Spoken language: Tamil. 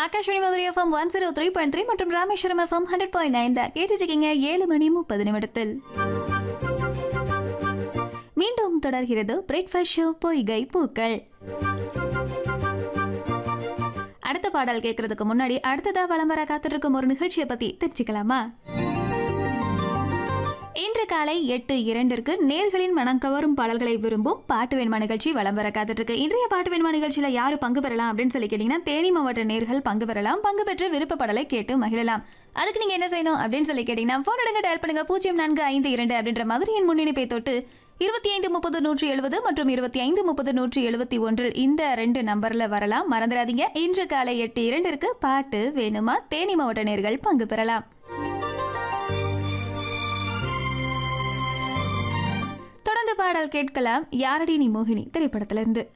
Akashvani Madurai FM one zero three point three மற்றும் Rameswaram FM hundred point nine தான் கேட்டுட்டு இருக்கீங்க ஏழு மணி முப்பது நிமிடத்தில் மீண்டும் தொடர்கிறது பிரேக்ஃபாஸ்ட் ஷோ பொய்கை பூக்கள் அடுத்த பாடல் கேட்கறதுக்கு முன்னாடி அடுத்ததா வலம் வர காத்திருக்கும் ஒரு நிகழ்ச்சியை பத்தி தெரிஞ்சுக்கலாமா இன்று காலை எட்டு இரண்டிற்கு நேர்களின் மனம் கவரும் பாடல்களை விரும்பும் பாட்டு வேண்மா நிகழ்ச்சி வலம் வர காத்துட்டு இருக்கு இன்றைய பாட்டு வேண்மா நிகழ்ச்சியில யாரு பங்கு பெறலாம் அப்படின்னு சொல்லி கேட்டீங்கன்னா தேனி மாவட்ட நேர்கள் பங்கு பெறலாம் பங்கு பெற்று விருப்ப பாடலை கேட்டு மகிழலாம் அதுக்கு நீங்க என்ன செய்யணும் அப்படின்னு சொல்லி கேட்டீங்கன்னா போன் எடுங்க டயல் பண்ணுங்க பூஜ்ஜியம் நான்கு ஐந்து இரண்டு அப்படின்ற மதுரையின் முன்னிணைப்பை தொட்டு இருபத்தி ஐந்து முப்பது நூற்றி எழுபது மற்றும் இருபத்தி ஐந்து முப்பது நூற்றி எழுபத்தி ஒன்றில் இந்த ரெண்டு நம்பர்ல வரலாம் மறந்துடாதீங்க இன்று காலை எட்டு இரண்டிற்கு பாட்டு வேணுமா தேனி மாவட்ட நேர்கள் பங்கு பெறலாம் தொடர்ந்து பாடல் கேட்கலாம் யாரடி நீ மோகினி திரைப்படத்திலிருந்து